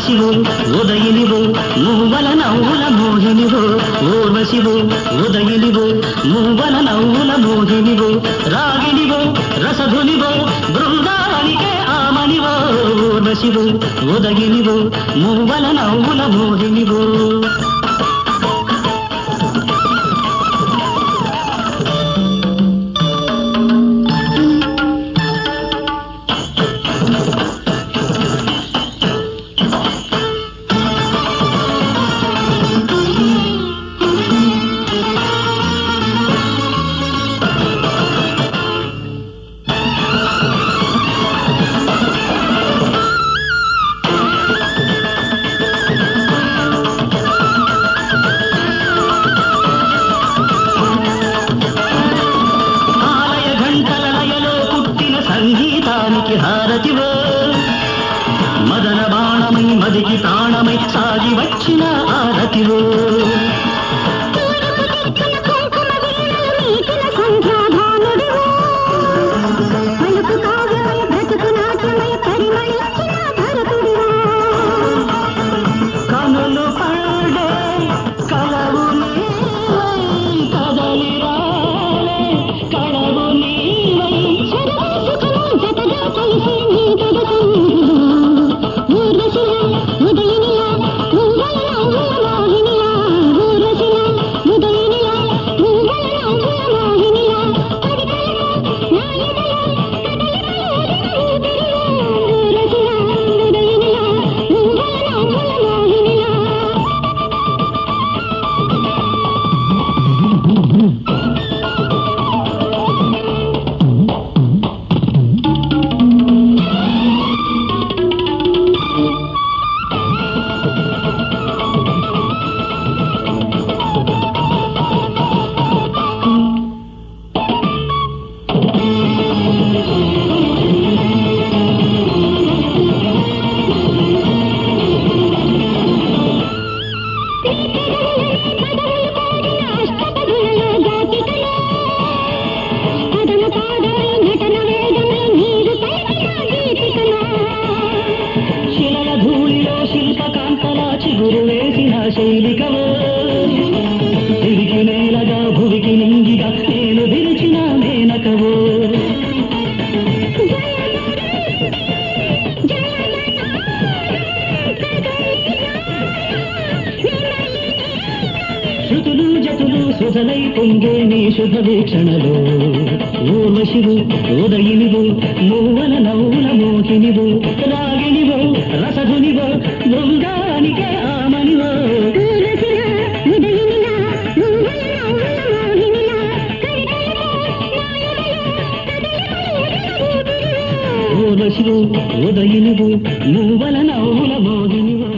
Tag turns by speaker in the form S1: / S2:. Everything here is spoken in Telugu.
S1: ఊర్వశివు ఉదయినివు మూవల నవ్వుల మోహినివు ఊర్వశివు ఉదయినివు మూవల నవ్వుల మోహినివు రాగినివు రసధునివు బృందావనికే ఆమనివో ఊర్వశివు ఉదయినివు మూవల నవ్వుల మోహినివు ఆలయ ఘంటల లయలో పుట్టిన సంగీతానికి హారతివో మదన బాణమై మదికి ప్రాణమై సాగి వచ్చిన ఆరతివో
S2: కుంకుమ వీణలు మీటిన సంధ్యాధానుడివో. పలుకు కావ్యమయ బ్రతుకు నాట్యమయ పరిమళించిన భరతుడివో.
S1: కనులు పాడే కలవు నీవై కదలి రాలే కళవు నీవై
S2: శరవేసుకుని జతగా కలిసి నీ గగసంధిలో. ఊర్వశిలా, ఉదయినిలా, ఊహల నవ్వుల మోహినిలా. ఊర్వశిలా, ఉదయినిలా, ఊహల నవ్వుల మోహినిలా. కవితలలో, నా ఎదలో, కదలికలోదిన ఊపిరిలో. ఊర్వశిలా, ఉదయినిలా, ఊహల నవ్వుల మోహినిలా. పదవులు పాడిన అష్టపదులలో గోపికలో పదమ పాదమై నటన వేదమై నీరు పలికిన గీతికలో
S1: శిలల ధూళిలో శిల్పకాంతల చిగురు వేసిన శైలికవో తిరిగి నేలగా భువికి నింగిగా నేను విరిచిన మేనకవో శృతులు జతులు సుధలై పొంగే నీ శుభ వీక్షణలో ఊర్వశివు ఉదయినివు మూవల నవ్వుల మోహినివు రాగినివు రసధునివు బృందానికే ఆమనివో
S2: ఊరసిలా ఉదయినిలా ఊహల నవ్వుల మోహినిలా కవితలలో నాయదలో కదలికలోదిన ఊపిరిలో
S1: ఊర్వశివు ఉదయినివు మూవల నవ్వుల మోహినివు